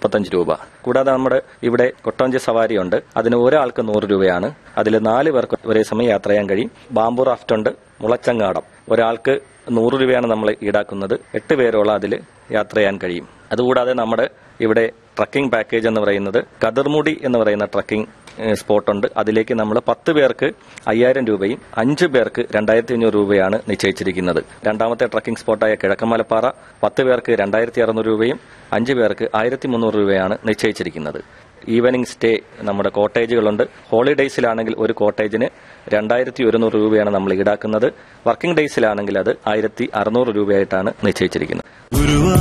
മുപ്പത്തഞ്ച് രൂപ കൂടാതെ നമ്മുടെ ഇവിടെ കൊട്ടോഞ്ചി സവാരി ഉണ്ട് അതിന് ഒരാൾക്ക് നൂറ് രൂപയാണ് അതിൽ നാല് പേർക്ക് ഒരേ സമയം യാത്ര ചെയ്യാൻ കഴിയും ബാംബു റാഫ്റ്റ് ഉണ്ട് മുളച്ചങ്ങാടം ഒരാൾക്ക് നൂറ് രൂപയാണ് നമ്മൾ ഈടാക്കുന്നത് എട്ട് പേരോളം അതിൽ യാത്ര ചെയ്യാൻ കഴിയും അതുകൂടാതെ നമ്മുടെ ഇവിടെ ട്രക്കിംഗ് പാക്കേജ് എന്ന് പറയുന്നത് കതിർമുടി എന്ന് പറയുന്ന ട്രക്കിംഗ് സ്പോട്ടുണ്ട് അതിലേക്ക് നമ്മൾ പത്ത് പേർക്ക് അയ്യായിരം രൂപയും അഞ്ച് പേർക്ക് രണ്ടായിരത്തി അഞ്ഞൂറ് രൂപയാണ് നിശ്ചയിച്ചിരിക്കുന്നത് രണ്ടാമത്തെ ട്രക്കിംഗ് സ്പോട്ടായ കിഴക്കമലപ്പാറ പത്ത് പേർക്ക് രണ്ടായിരത്തി അറുന്നൂറ് രൂപയും അഞ്ച് പേർക്ക് ആയിരത്തി മുന്നൂറ് രൂപയാണ് നിശ്ചയിച്ചിരിക്കുന്നത് ഈവനിങ് സ്റ്റേ നമ്മുടെ കോട്ടേജുകളുണ്ട് ഹോളിഡേയ്സിലാണെങ്കിൽ ഒരു കോട്ടേജിന് രണ്ടായിരത്തി ഒരുന്നൂറ് രൂപയാണ് നമ്മൾ ഈടാക്കുന്നത് വർക്കിംഗ് ഡേയ്സിലാണെങ്കിൽ അത് ആയിരത്തി അറുന്നൂറ് രൂപയായിട്ടാണ് നിശ്ചയിച്ചിരിക്കുന്നത് ഗുരുവാ